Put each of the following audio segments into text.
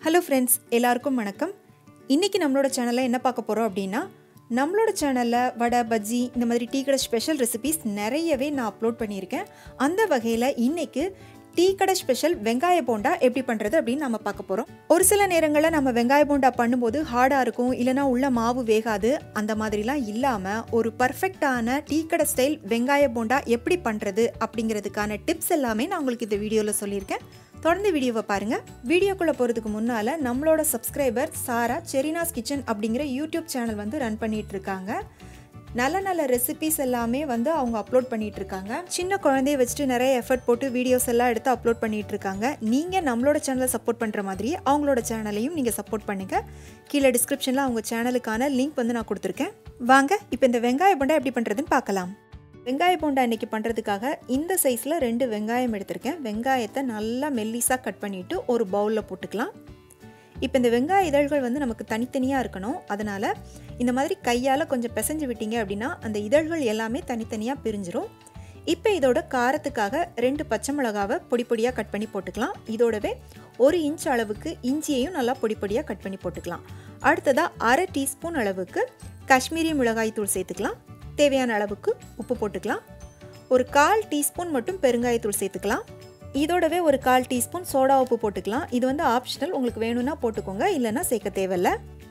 hello friends எல்லாருக்கும் வணக்கம் இன்றைக்கி நம்மளோட சேனலில் என்ன பார்க்க போகிறோம் அப்படின்னா நம்மளோட சேனலில் வடை பஜ்ஜி இந்த மாதிரி டீ கடை ஸ்பெஷல் ரெசிபீஸ் நிறையவே நான் அப்லோட் பண்ணியிருக்கேன் அந்த வகையில் இன்றைக்கு டீ கடை ஸ்பெஷல் வெங்காய போண்டா எப்படி பண்ணுறது அப்படின்னு நம்ம பார்க்க போகிறோம் ஒரு சில நேரங்களில் நம்ம வெங்காய போண்டா பண்ணும்போது ஹார்டாக இருக்கும் இல்லைனா உள்ள மாவு வேகாது அந்த மாதிரிலாம் இல்லாமல் ஒரு பர்ஃபெக்டான டீ கடை ஸ்டைல் வெங்காய போண்டா எப்படி பண்ணுறது அப்படிங்கிறதுக்கான டிப்ஸ் எல்லாமே நான் உங்களுக்கு இந்த வீடியோவில் சொல்லியிருக்கேன் தொடர்ந்து வீடியோவை பாருங்கள் வீடியோக்குள்ளே போகிறதுக்கு முன்னால் நம்மளோட சப்ஸ்கிரைபர் சாரா செரினாஸ் கிச்சன் அப்படிங்கிற யூடியூப் சேனல் வந்து ரன் பண்ணிட்டு இருக்காங்க நல்ல நல்ல ரெசிபிஸ் எல்லாமே வந்து அவங்க அப்லோட் பண்ணிட்டு இருக்காங்க சின்ன குழந்தைய வச்சுட்டு நிறைய எஃபர்ட் போட்டு வீடியோஸ் எல்லாம் எடுத்து அப்லோட் பண்ணிட்டு இருக்காங்க நீங்கள் நம்மளோட சேனலை சப்போர்ட் பண்ணுற மாதிரி அவங்களோட சேனலையும் நீங்கள் சப்போர்ட் பண்ணுங்க கீழே டிஸ்கிரிப்ஷனில் அவங்க சேனலுக்கான லிங்க் வந்து நான் கொடுத்துருக்கேன் வாங்க இப்போ இந்த வெங்காய போண்டா எப்படி பண்ணுறதுன்னு பார்க்கலாம் வெங்காய போண்டா இன்றைக்கி பண்ணுறதுக்காக இந்த சைஸில் ரெண்டு வெங்காயம் எடுத்திருக்கேன் வெங்காயத்தை நல்லா மெல்லிஸாக கட் பண்ணிவிட்டு ஒரு பவுலில் போட்டுக்கலாம் இப்போ இந்த வெங்காய இதழ்கள் வந்து நமக்கு தனித்தனியாக இருக்கணும் அதனால் இந்த மாதிரி கையால் கொஞ்சம் பிசைஞ்சு விட்டீங்க அப்படின்னா அந்த இதழ்கள் எல்லாமே தனித்தனியாக பிரிஞ்சிரும் இப்போ இதோட காரத்துக்காக ரெண்டு பச்சை மிளகாவை பொடி பொடியாக கட் பண்ணி போட்டுக்கலாம் இதோடவே ஒரு இன்ச் அளவுக்கு இஞ்சியையும் நல்லா பொடி பொடியாக கட் பண்ணி போட்டுக்கலாம் அடுத்ததாக அரை டீஸ்பூன் அளவுக்கு காஷ்மீரி மிளகாய் தூள் சேர்த்துக்கலாம் தேவையான அளவுக்கு உப்பு போட்டுக்கலாம் ஒரு கால் டீஸ்பூன் மட்டும் பெருங்காயத்தூள் சேர்த்துக்கலாம் இதோடவே ஒரு கால் டீஸ்பூன் சோடா உப்பு போட்டுக்கலாம் இது வந்து ஆப்ஷனல் உங்களுக்கு வேணும்னா போட்டுக்கோங்க இல்லைன்னா சேர்க்க தேவையில்ல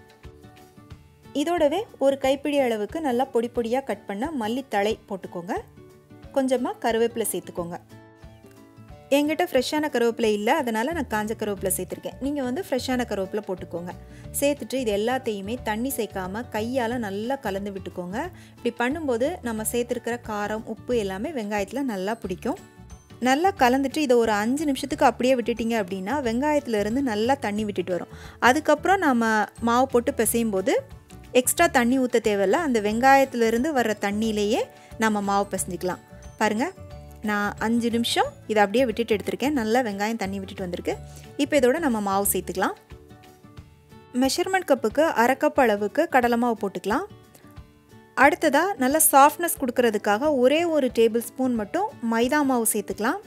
இதோடவே ஒரு கைப்பிடி அளவுக்கு நல்லா பொடி பொடியாக கட் பண்ண மல்லித்தழை போட்டுக்கோங்க கொஞ்சமாக கருவேப்பிலை சேர்த்துக்கோங்க என்கிட்ட ஃப்ரெஷ்ஷான கருவேப்பிலை இல்லை அதனால் நான் காஞ்ச கருவேப்பிலை சேர்த்துருக்கேன் நீங்கள் வந்து ஃப்ரெஷ்ஷான கருவேப்பிலை போட்டுக்கோங்க சேர்த்துட்டு இது எல்லாத்தையுமே தண்ணி சேர்க்காமல் கையால் நல்லா கலந்து விட்டுக்கோங்க இப்படி பண்ணும்போது நம்ம சேர்த்துருக்கிற காரம் உப்பு எல்லாமே வெங்காயத்தில் நல்லா பிடிக்கும் நல்லா கலந்துட்டு இதை ஒரு அஞ்சு நிமிஷத்துக்கு அப்படியே விட்டுட்டிங்க அப்படின்னா வெங்காயத்துலேருந்து நல்லா தண்ணி விட்டுட்டு வரும் அதுக்கப்புறம் நம்ம மாவு போட்டு பிசையும் போது எக்ஸ்ட்ரா தண்ணி ஊற்ற தேவையில்ல அந்த வெங்காயத்துலேருந்து வர்ற தண்ணியிலேயே நம்ம மாவு பிசைஞ்சிக்கலாம் பாருங்கள் நான் அஞ்சு நிமிஷம் இதை அப்படியே விட்டுட்டு எடுத்திருக்கேன் நல்லா வெங்காயம் தண்ணி விட்டுட்டு வந்திருக்கு இப்போ இதோட நம்ம மாவு சேர்த்துக்கலாம் மெஷர்மெண்ட் கப்புக்கு அரை கப் அளவுக்கு கடலை மாவு போட்டுக்கலாம் அடுத்ததாக நல்ல சாஃப்ட்னஸ் கொடுக்கறதுக்காக ஒரே ஒரு டேபிள் ஸ்பூன் மட்டும் மைதா மாவு சேர்த்துக்கலாம்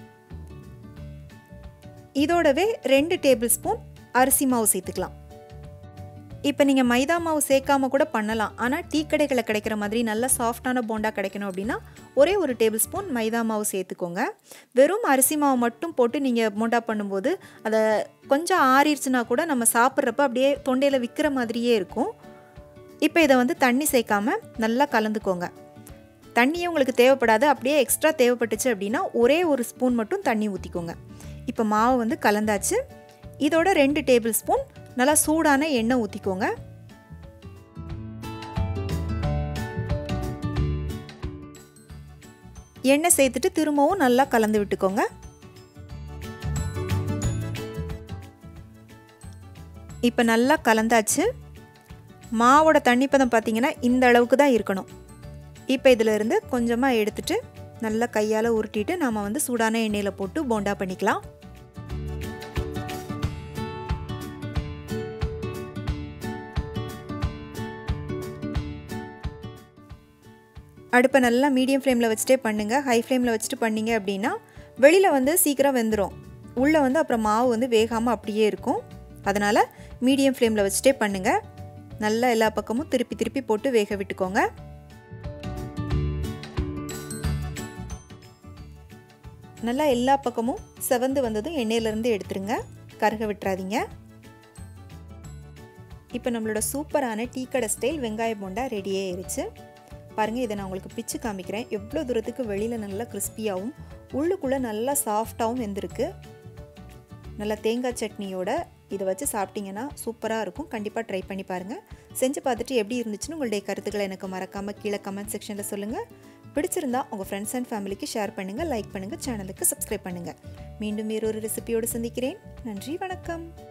இதோடவே ரெண்டு டேபிள் ஸ்பூன் அரிசி மாவு சேர்த்துக்கலாம் இப்போ நீங்கள் மைதா மாவு சேர்க்காம கூட பண்ணலாம் ஆனால் டீ கடைகளில் கிடைக்கிற மாதிரி நல்ல சாஃப்டான போண்டா கிடைக்கணும் அப்படின்னா ஒரே ஒரு டேபிள் ஸ்பூன் மைதா மாவு சேர்த்துக்கோங்க வெறும் அரிசி மாவு மட்டும் போட்டு நீங்கள் போண்டா பண்ணும்போது அதை கொஞ்சம் ஆறிடுச்சுன்னா கூட நம்ம சாப்பிட்றப்ப அப்படியே தொண்டையில் விற்கிற மாதிரியே இருக்கும் இப்போ இதை வந்து தண்ணி சேர்க்காம நல்லா கலந்துக்கோங்க தண்ணியே உங்களுக்கு தேவைப்படாது அப்படியே எக்ஸ்ட்ரா தேவைப்பட்டுச்சு அப்படின்னா ஒரே ஒரு ஸ்பூன் மட்டும் தண்ணி ஊற்றிக்கோங்க இப்போ மாவு வந்து கலந்தாச்சு இதோட ரெண்டு டேபிள் ஸ்பூன் நல்லா சூடான எண்ணெய் ஊற்றிக்கோங்க எண்ணெய் சேர்த்துட்டு திரும்பவும் நல்லா கலந்து விட்டுக்கோங்க இப்போ நல்லா கலந்தாச்சு மாவோட தண்ணி பதம் பார்த்தீங்கன்னா இந்த அளவுக்கு தான் இருக்கணும் இப்போ இதிலிருந்து கொஞ்சமாக எடுத்துட்டு நல்லா கையால் உருட்டிட்டு நாம் வந்து சூடான எண்ணெயில் போட்டு போண்டா பண்ணிக்கலாம் அடுப்பை நல்லா மீடியம் ஃப்ளேமில் வச்சுட்டே பண்ணுங்கள் ஹை ஃப்ளேமில் வச்சுட்டு பண்ணிங்க அப்படின்னா வெளியில் வந்து சீக்கிரம் வெந்துடும் உள்ளே வந்து அப்புறம் மாவு வந்து வேகாமல் அப்படியே இருக்கும் அதனால் மீடியம் ஃப்ளேமில் வச்சுட்டே பண்ணுங்கள் நல்லா எல்லா பக்கமும் திருப்பி திருப்பி போட்டு வேக விட்டுக்கோங்க நல்லா எல்லா பக்கமும் செவந்து வந்ததும் எண்ணெயிலேருந்து எடுத்துருங்க கருக விட்டுறாதீங்க இப்போ நம்மளோட சூப்பரான டீ கடை ஸ்டைல் வெங்காய போண்டா ரெடியே ஆயிடுச்சு பாருங்கள் இதை நான் உங்களுக்கு பிச்சு காமிக்கிறேன் எவ்வளோ தூரத்துக்கு வெளியில் நல்லா கிறிஸ்பியாகவும் உள்ளுக்குள்ளே நல்லா சாஃப்டாகவும் வெந்திருக்கு நல்லா தேங்காய் சட்னியோட இதை வச்சு சாப்பிட்டீங்கன்னா சூப்பராக இருக்கும் கண்டிப்பாக ட்ரை பண்ணி பாருங்கள் செஞ்சு பார்த்துட்டு எப்படி இருந்துச்சுன்னு உங்களுடைய கருத்துக்களை எனக்கு மறக்காமல் கீழே கமெண்ட் செக்ஷனில் சொல்லுங்கள் பிடிச்சிருந்தா உங்கள் ஃப்ரெண்ட்ஸ் அண்ட் ஃபேமிலிக்கு ஷேர் பண்ணுங்கள் லைக் பண்ணுங்கள் சேனலுக்கு சப்ஸ்கிரைப் பண்ணுங்கள் மீண்டும் வேறொரு ரெசிபியோடு சந்திக்கிறேன் நன்றி வணக்கம்